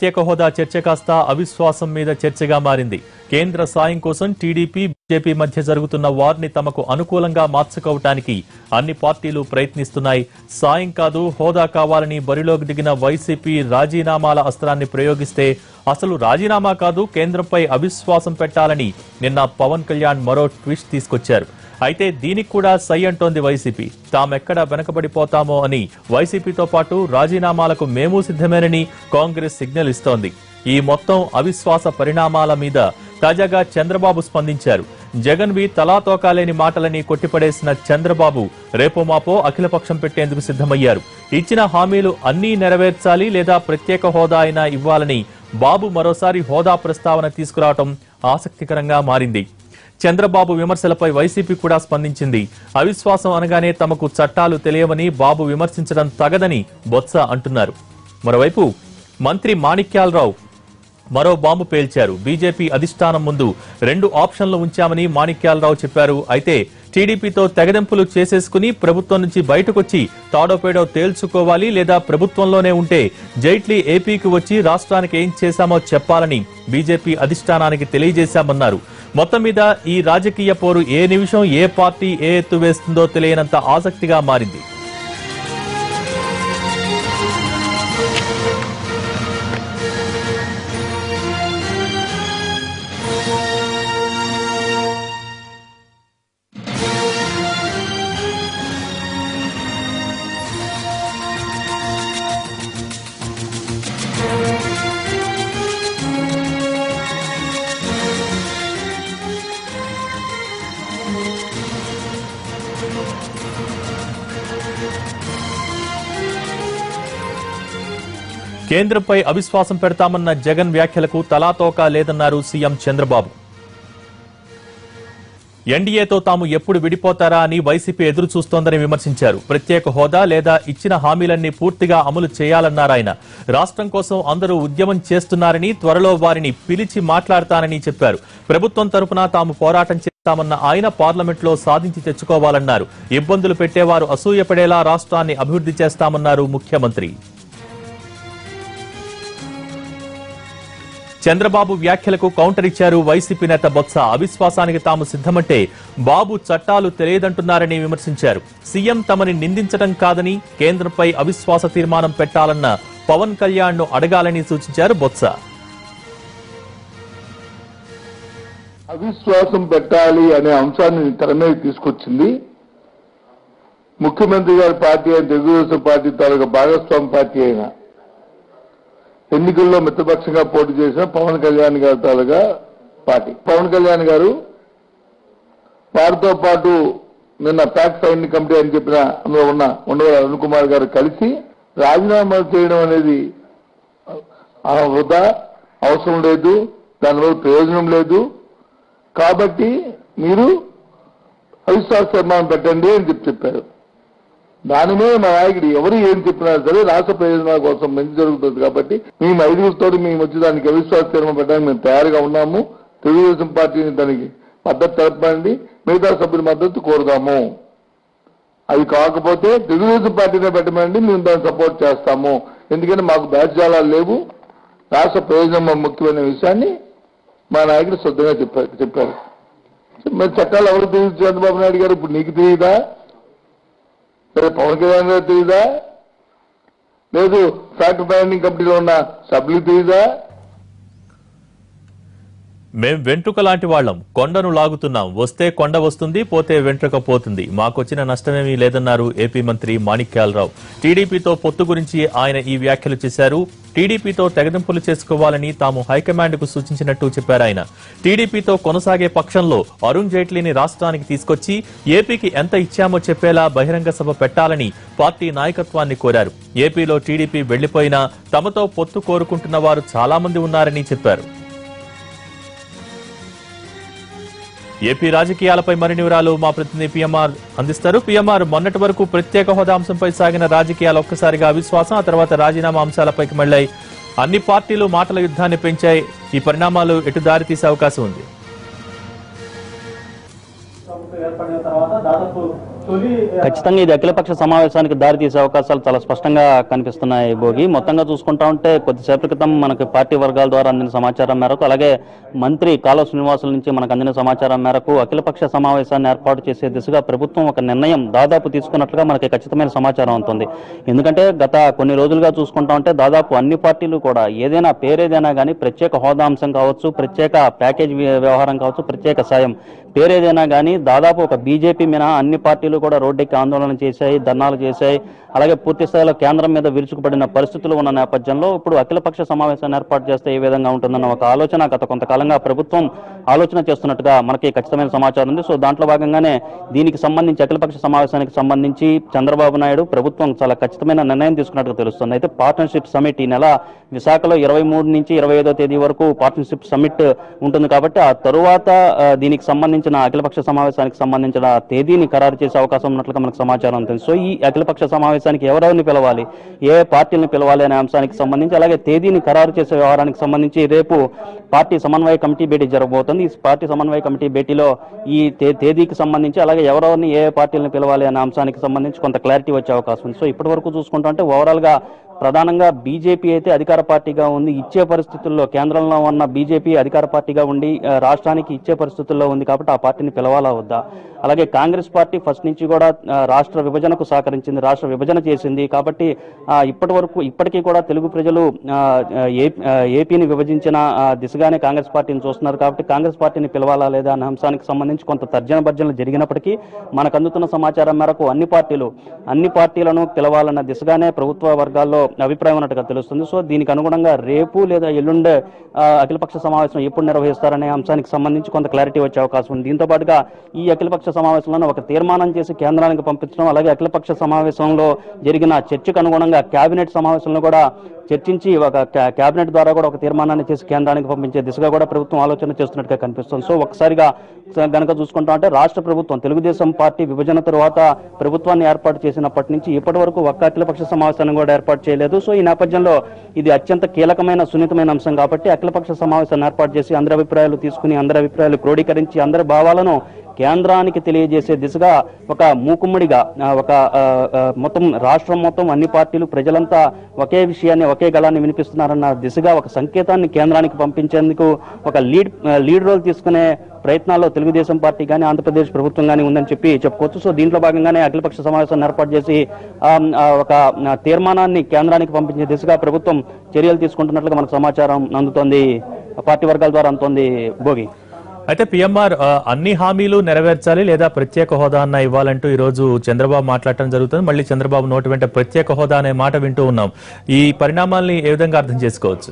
ప్రత్యేక హోదా చర్చ కాస్త అవిశ్వాసం మీద చర్చగా మారింది కేంద్ర సాయం కోసం టీడీపీ బీజేపీ మధ్య జరుగుతున్న వార్ని తమకు అనుకూలంగా మార్చుకోవటానికి అన్ని పార్టీలు ప్రయత్నిస్తున్నాయి సాయం కాదు హోదా కావాలని బరిలోకి దిగిన వైసీపీ రాజీనామాల అస్త్రాన్ని ప్రయోగిస్తే అసలు రాజీనామా కాదు కేంద్రంపై అవిశ్వాసం పెట్టాలని నిన్న పవన్ కళ్యాణ్ మరో ట్విస్ట్ తీసుకొచ్చారు అయితే దీనికి కూడా సై అంటోంది వైసీపీ తామెక్కడ వెనకబడిపోతామో అని వైసీపీతో పాటు రాజీనామాలకు మేము సిద్ధమేనని కాంగ్రెస్ సిగ్నల్ ఇస్తోంది ఈ మొత్తం అవిశ్వాస పరిణామాల మీద తాజాగా చంద్రబాబు స్పందించారు జగన్ వి తలాతోకాలేని మాటలని కొట్టిపడేసిన చంద్రబాబు రేపో మాపో అఖిలపక్షం పెట్టేందుకు సిద్ధమయ్యారు ఇచ్చిన హామీలు అన్నీ నెరవేర్చాలి లేదా ప్రత్యేక హోదా అయినా ఇవ్వాలని బాబు మరోసారి హోదా ప్రస్తావన తీసుకురావటం ఆసక్తికరంగా మారింది చంద్రబాబు విమర్శలపై వైసీపీ కూడా స్పందించింది అవిశ్వాసం అనగానే తమకు చట్టాలు తెలియవని బాబు విమర్శించడం తగదని బొత్స అంటున్నారు మరోవైపు మంత్రి మాణిక్యాలరావు మరో బాంబు పేల్చారు బీజేపీ అధిష్టానం ముందు రెండు ఆప్షన్లు ఉంచామని మాణిక్యాలరావు చెప్పారు అయితే టీడీపీతో తెగదెంపులు చేసేసుకుని ప్రభుత్వం నుంచి బయటకొచ్చి తాడోపేడో తేల్చుకోవాలి లేదా ప్రభుత్వంలోనే ఉంటే జైట్లీ ఏపీకి వచ్చి రాష్ట్రానికి ఏం చేశామో చెప్పాలని బీజేపీ అధిష్టానానికి తెలియజేశామన్నారు మొత్తం మీద ఈ రాజకీయ పోరు ఏ నిమిషం ఏ పార్టీ ఏ ఎత్తు వేస్తుందో తెలియనంత ఆసక్తిగా మారింది కేంద్రంపై అవిశ్వాసం పెడతామన్న జగన్ వ్యాఖ్యలకు తలాతోకా లేదన్నారు సీఎం చంద్రబాబు ఎన్డీఏతో తాము ఎప్పుడు విడిపోతారా అని వైసీపీ ఎదురు చూస్తోందని విమర్శించారు ప్రత్యేక హోదా లేదా ఇచ్చిన హామీలన్నీ పూర్తిగా అమలు చేయాలన్నారాయన రాష్ట్రం కోసం అందరూ ఉద్యమం చేస్తున్నారని త్వరలో వారిని పిలిచి మాట్లాడతానని చెప్పారు ప్రభుత్వం తరపున తాము పోరాటం చేస్తామన్న ఆయన పార్లమెంట్లో సాధించి తెచ్చుకోవాలన్నారు ఇబ్బందులు పెట్టేవారు అసూయపడేలా రాష్ట్రాన్ని అభివృద్ధి చేస్తామన్నారు ముఖ్యమంత్రి చంద్రబాబు వ్యాఖ్యలకు కౌంటర్ ఇచ్చారు వైసీపీ నేత బొత్స అవిశ్వాసానికి తాము సిద్ధమంటే బాబు చట్టాలు తెలియదంటున్నారని విమర్శించారు సీఎం తమని నిందించడం కాదని కేంద్రంపై అవిశ్వాస తీర్మానం పెట్టాలన్న పవన్ కళ్యాణ్ ను అడగాలని సూచించారు బొత్స అవిశ్వాసం పెట్టాలి అనే అంశాన్ని తెర మీద తీసుకొచ్చింది ముఖ్యమంత్రి గారి పార్టీ అయిన తెలుగుదేశం పార్టీ తాలూకా భాగస్వామి పార్టీ అయిన ఎన్నికల్లో మిత్రపక్షంగా పోటీ చేసిన పవన్ కళ్యాణ్ గారి తాలూకా పార్టీ పవన్ కళ్యాణ్ గారు వారితో పాటు నిన్న ప్యాక్ సైన్ కమిటీ అని చెప్పిన అందులో ఉన్న ఉండవల్లి అరుణ్ కుమార్ గారు కలిసి రాజీనామా చేయడం అనేది ఆ వృధా అవసరం లేదు దానివల్ల ప్రయోజనం లేదు కాబట్టి మీరు అవిశ్వాస తీర్మానం పెట్టండి అని చెప్పి చెప్పారు దాని మీద మా నాయకుడు ఎవరు ఏం చెప్పినా సరే రాష్ట్ర ప్రయోజనాల కోసం మంచి జరుగుతుంది కాబట్టి మేము ఐదుగురితో మేము వచ్చి దానికి అవిశ్వాస తీర్మానం పెట్టడానికి మేము తయారుగా ఉన్నాము తెలుగుదేశం పార్టీని దానికి మద్దతు తెలపండి మిగతా సభ్యుల మద్దతు కోరుదాము అది కాకపోతే తెలుగుదేశం పార్టీనే పెట్టమండి మేము దాన్ని సపోర్ట్ చేస్తాము ఎందుకంటే మాకు బ్యాచ్జాలాలు లేవు రాష్ట్ర ప్రయోజనం మా ముఖ్యమైన విషయాన్ని మా నాయకుడు శ్రద్ధగా చెప్పారు చెప్పారు మరి చట్టాలు ఎవరు తెలియదు చంద్రబాబు నాయుడు గారు ఇప్పుడు నీకు తెలియదా లేదా పవన్ కళ్యాణ్ గారు తెలియదా లేదు ఫ్యాక్టరీ బైండింగ్ కమిటీలో ఉన్న సభ్యులు తెలియదా మేం వెంట్రుక లాంటి వాళ్ళం కొండను లాగుతున్నాం వస్తే కొండ వస్తుంది పోతే వెంట్రుక పోతుంది మాకొచ్చిన నష్టమేమీ లేదన్నారు ఏపీ మంత్రి మాణిక్యాలరావు టీడీపీతో పొత్తు గురించి ఆయన ఈ వ్యాఖ్యలు చేశారు టీడీపీతో తెగదింపులు చేసుకోవాలని తాము హైకమాండ్ కు సూచించినట్టు చెప్పారు ఆయన టీడీపీతో కొనసాగే పక్షంలో అరుణ్ జైట్లీని రాష్ట్రానికి తీసుకొచ్చి ఏపీకి ఎంత ఇచ్చామో చెప్పేలా బహిరంగ సభ పెట్టాలని పార్టీ నాయకత్వాన్ని కోరారు ఏపీలో టీడీపీ వెళ్లిపోయినా తమతో పొత్తు కోరుకుంటున్న వారు చాలా మంది ఉన్నారని చెప్పారు ఏపీ రాజకీయాలపై మరిన్ని వివరాలు మా ప్రతినిధి పిఎంఆర్ అందిస్తారు పిఎంఆర్ మొన్నటి వరకు ప్రత్యేక హోదా అంశంపై సాగిన రాజకీయాలు ఒక్కసారిగా అవిశ్వాసం ఆ తర్వాత రాజీనామా అంశాలపైకి మళ్ళాయి అన్ని పార్టీలు మాటల యుద్ధాన్ని పెంచాయి ఈ పరిణామాలు ఎటు దారి తీసే అవకాశం ఉంది ప్రభుత్వం ఏర్పడిన తర్వాత దాదాపు ఖచ్చితంగా ఇది అఖిలపక్ష సమావేశానికి దారి తీసే అవకాశాలు చాలా స్పష్టంగా కనిపిస్తున్నాయి భోగి మొత్తంగా చూసుకుంటా ఉంటే కొద్దిసేపటి క్రితం మనకి పార్టీ వర్గాల ద్వారా అందిన సమాచారం మేరకు అలాగే మంత్రి కాలువ శ్రీనివాసుల నుంచి మనకు అందిన సమాచారం మేరకు అఖిలపక్ష సమావేశాన్ని ఏర్పాటు చేసే దిశగా ప్రభుత్వం ఒక నిర్ణయం దాదాపు తీసుకున్నట్లుగా మనకి ఖచ్చితమైన సమాచారం ఉంటుంది ఎందుకంటే గత కొన్ని రోజులుగా చూసుకుంటా ఉంటే దాదాపు అన్ని పార్టీలు కూడా ఏదైనా పేరేదైనా కానీ ప్రత్యేక హోదా అంశం కావచ్చు ప్రత్యేక ప్యాకేజ్ వ్య- వ్యవహారం కావచ్చు ప్రత్యేక సాయం పేరేదైనా కానీ దాదాపు ఒక బీజేపీ మినహా అన్ని పార్టీలు కూడా రోడ్డెక్కి ఆందోళన చేశాయి ధర్నాలు చేశాయి అలాగే పూర్తి స్థాయిలో కేంద్రం మీద విరుచుకుపడిన పరిస్థితులు ఉన్న నేపథ్యంలో ఇప్పుడు అఖిలపక్ష సమావేశాన్ని ఏర్పాటు చేస్తే ఏ విధంగా ఉంటుందన్న ఒక ఆలోచన గత కొంతకాలంగా ప్రభుత్వం ఆలోచన చేస్తున్నట్టుగా మనకి ఖచ్చితమైన సమాచారం ఉంది సో దాంట్లో భాగంగానే దీనికి సంబంధించి అఖిలపక్ష సమావేశానికి సంబంధించి చంద్రబాబు నాయుడు ప్రభుత్వం చాలా ఖచ్చితమైన నిర్ణయం తీసుకున్నట్టుగా తెలుస్తుంది అయితే పార్ట్నర్షిప్ సమిట్ ఈ నెల విశాఖలో ఇరవై మూడు నుంచి ఇరవై ఐదో తేదీ వరకు పార్ట్నర్షిప్ సమిట్ ఉంటుంది కాబట్టి ఆ తరువాత ఆ, దీనికి సంబంధించిన అఖిలపక్ష సమావేశానికి సంబంధించిన తేదీని ఖరారు చేసే అవకాశం ఉన్నట్లుగా మనకు సమాచారం ఉంటుంది సో ఈ అఖిలపక్ష సమావేశానికి ఎవరెవరిని పిలవాలి ఏ పార్టీని పిలవాలి అనే అంశానికి సంబంధించి అలాగే తేదీని ఖరారు చేసే వ్యవహారానికి సంబంధించి రేపు పార్టీ సమన్వయ కమిటీ భేటీ జరగబోతుంది ఈ పార్టీ సమన్వయ కమిటీ భేటీలో ఈ తే- తేదీకి సంబంధించి అలాగే ఎవరెవరిని ఏ పార్టీలను పిలవాలి అనే అంశానికి సంబంధించి కొంత క్లారిటీ వచ్చే అవకాశం ఉంది సో ఇప్పటి వరకు చూసుకుంటా ఓవరాల్ గా ప్రధానంగా బీజేపీ అయితే అధికార పార్టీగా ఉంది ఇచ్చే పరిస్థితుల్లో కేంద్రంలో ఉన్న బీజేపీ అధికార పార్టీగా ఉండి ఆ, రాష్ట్రానికి ఇచ్చే పరిస్థితుల్లో ఉంది కాబట్టి ఆ పార్టీని పిలవాలా వద్దా అలాగే కాంగ్రెస్ పార్టీ ఫస్ట్ నుంచి కూడా ఆ, రాష్ట్ర విభజనకు సహకరించింది రాష్ట్ర విభజన చేసింది కాబట్టి ఆ, ఇప్పటి వరకు ఇప్పటికీ కూడా తెలుగు ప్రజలు ఆ, ఆ, ఏ- ఆ, ఏపీని విభజించిన ఆ, దిశగానే కాంగ్రెస్ పార్టీని చూస్తున్నారు కాబట్టి కాంగ్రెస్ పార్టీని పిలవాలా లేదా అనే అంశానికి సంబంధించి కొంత తర్జన భర్జనలు జరిగినప్పటికీ మనకు అందుతున్న సమాచారం మేరకు అన్ని పార్టీలు అన్ని పార్టీలను పిలవాలన్న దిశగానే ప్రభుత్వ వర్గాల్లో అభిప్రాయం ఉన్నట్టుగా తెలుస్తుంది సో దీనికి అనుగుణంగా రేపు లేదా ఎల్లుండే ఆ, అఖిలపక్ష సమావేశం ఎప్పుడు నిర్వహిస్తారనే అంశానికి సంబంధించి కొంత క్లారిటీ వచ్చే అవకాశం ఉంది దీంతో పాటుగా ఈ అఖిలపక్ష సమావేశంలో ఒక తీర్మానం చేసి కేంద్రానికి పంపించడం అలాగే అఖిలపక్ష సమావేశంలో జరిగిన చర్చకు అనుగుణంగా కేబినెట్ సమావేశంలో కూడా చర్చించి ఒక కా- కేబినెట్ ద్వారా కూడా ఒక తీర్మానాన్ని చేసి కేంద్రానికి పంపించే దిశగా కూడా ప్రభుత్వం ఆలోచన చేస్తున్నట్టుగా కనిపిస్తుంది సో ఒకసారిగా గనక చూసుకుంటాం అంటే రాష్ట్ర ప్రభుత్వం తెలుగుదేశం పార్టీ విభజన తరువాత ప్రభుత్వాన్ని ఏర్పాటు చేసినప్పటి నుంచి ఇప్పటి వరకు ఒక్క అఖిలపక్ష సమావేశాన్ని కూడా ఏర్పాటు చేయలేదు సో ఈ నేపథ్యంలో ఇది అత్యంత కీలకమైన సున్నితమైన అంశం కాబట్టి అఖిలపక్ష సమావేశాన్ని ఏర్పాటు చేసి అందరి అభిప్రాయాలు తీసుకుని అందరి అభిప్రాయాలు క్రోడీకరించి అందరి భావాలను కేంద్రానికి తెలియజేసే దిశగా ఒక మూకుమ్మడిగా ఆ, ఒక ఆ, ఆ, మొత్తం రాష్ట్రం మొత్తం అన్ని పార్టీలు ప్రజలంతా ఒకే విషయాన్ని ఒకే గళాన్ని వినిపిస్తున్నారన్న దిశగా ఒక సంకేతాన్ని కేంద్రానికి పంపించేందుకు ఒక లీడ్ ఆ, లీడ్ రోల్ తీసుకునే ప్రయత్నాల్లో తెలుగుదేశం పార్టీ కానీ ఆంధ్రప్రదేశ్ ప్రభుత్వం కానీ ఉందని చెప్పి చెప్పుకోవచ్చు సో దీంట్లో భాగంగానే అఖిలపక్ష సమావేశాన్ని ఏర్పాటు చేసి ఆ, ఆ, ఒక ఆ, తీర్మానాన్ని కేంద్రానికి పంపించే దిశగా ప్రభుత్వం చర్యలు తీసుకుంటున్నట్లుగా మనకు సమాచారం అందుతోంది పార్టీ వర్గాల ద్వారా అందుతోంది భోగి అయితే పిఎంఆర్ ఆ, అన్ని హామీలు నెరవేర్చాలి లేదా ప్రత్యేక హోదా అన్న ఇవ్వాలంటూ ఈ రోజు చంద్రబాబు మాట్లాడటం జరుగుతుంది మళ్ళీ చంద్రబాబు నోటి వెంట ప్రత్యేక హోదా అనే మాట వింటూ ఉన్నాం ఈ పరిణామాల్ని ఏ విధంగా అర్థం చేసుకోవచ్చు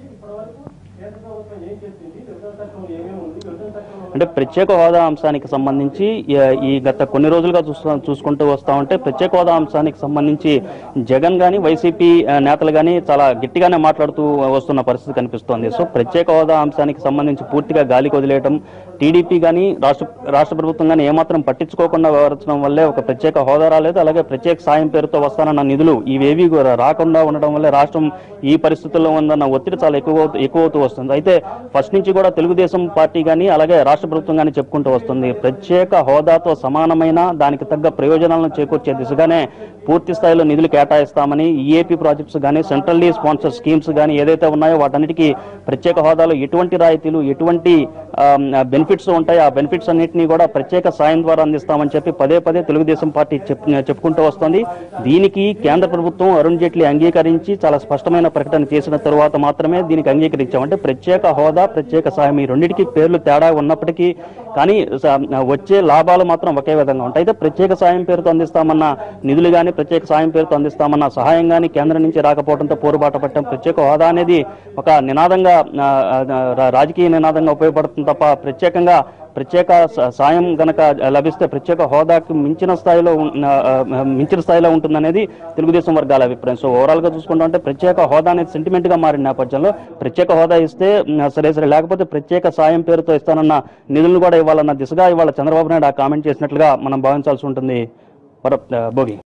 అంటే ప్రత్యేక హోదా అంశానికి సంబంధించి ఈ- ఈ గత కొన్ని రోజులుగా చూస్తూ చూసుకుంటూ వస్తా ఉంటే ప్రత్యేక హోదా అంశానికి సంబంధించి జగన్ గాని వైసీపీ ఆ, నేతలు గాని చాలా గట్టిగానే మాట్లాడుతూ వస్తున్న పరిస్థితి కనిపిస్తోంది సో ప్రత్యేక హోదా అంశానికి సంబంధించి పూర్తిగా గాలికి వదిలేయటం టీడీపీ గాని రాష్ట్ర రాష్ట్ర ప్రభుత్వం గాని ఏమాత్రం పట్టించుకోకుండా వ్యవహరించడం వల్లే ఒక ప్రత్యేక హోదా రాలేదు అలాగే ప్రత్యేక సాయం పేరుతో వస్తానన్న నిధులు ఇవేవి కూడా రాకుండా ఉండడం వల్లే రాష్ట్రం ఈ పరిస్థితుల్లో ఉందన్న ఒత్తిడి చాలా ఎక్కువ అవుతూ- ఎక్కువ అవుతూ వస్తుంది అయితే ఫస్ట్ నుంచి కూడా తెలుగుదేశం పార్టీ కానీ అలాగే రాష్ట్ర ప్రభుత్వం కానీ చెప్పుకుంటూ వస్తుంది ప్రత్యేక హోదాతో సమానమైన దానికి తగ్గ ప్రయోజనాలను చేకూర్చే దిశగానే పూర్తి స్థాయిలో నిధులు కేటాయిస్తామని ఈఏపీ ప్రాజెక్ట్స్ కానీ సెంట్రల్లీ స్పాన్సర్ స్కీమ్స్ కానీ ఏదైతే ఉన్నాయో వాటన్నిటికీ ప్రత్యేక హోదాలో ఎటువంటి రాయితీలు ఎటువంటి బెనిఫిట్స్ ఉంటాయి ఆ బెనిఫిట్స్ అన్నింటినీ కూడా ప్రత్యేక సాయం ద్వారా అందిస్తామని చెప్పి పదే పదే తెలుగుదేశం పార్టీ చెప్ చెప్పుకుంటూ వస్తుంది దీనికి కేంద్ర ప్రభుత్వం అరుణ్ జైట్లీ అంగీకరించి చాలా స్పష్టమైన ప్రకటన చేసిన తరువాత మాత్రమే దీనికి అంగీకరించాం అంటే ప్రత్యేక హోదా ప్రత్యేక సాయం ఈ రెండింటికి పేర్లు తేడా ఉన్నప్పటికీ కానీ స- వచ్చే లాభాలు మాత్రం ఒకే విధంగా ఉంటాయి అయితే ప్రత్యేక సాయం పేరుతో అందిస్తామన్న నిధులు కానీ ప్రత్యేక సాయం పేరుతో అందిస్తామన్న సహాయం కానీ కేంద్రం నుంచి రాకపోవడంతో పోరుబాట పట్టడం ప్రత్యేక హోదా అనేది ఒక నినాదంగా ఆ, ఆ, రా- రాజకీయ నినాదంగా ఉపయోగపడుతుంది తప్ప ప్రత్యేకంగా ప్రత్యేక స- సాయం గనక లభిస్తే ప్రత్యేక హోదాకు మించిన స్థాయిలో ఉన్- ఆ, ఆ, మించిన స్థాయిలో ఉంటుందనేది తెలుగుదేశం వర్గాల అభిప్రాయం సో ఓవరాల్ గా చూసుకుంటే ప్రత్యేక హోదా అనేది సెంటిమెంట్ గా మారిన నేపథ్యంలో ప్రత్యేక హోదా ఇస్తే ఉమ్, సరే సరే లేకపోతే ప్రత్యేక సాయం పేరుతో ఇస్తానన్న నిధులను కూడా ఇవ్వాలన్న దిశగా ఇవాళ చంద్రబాబు నాయుడు ఆ కామెంట్ చేసినట్లుగా మనం భావించాల్సి ఉంటుంది వర- ఆ, భోగి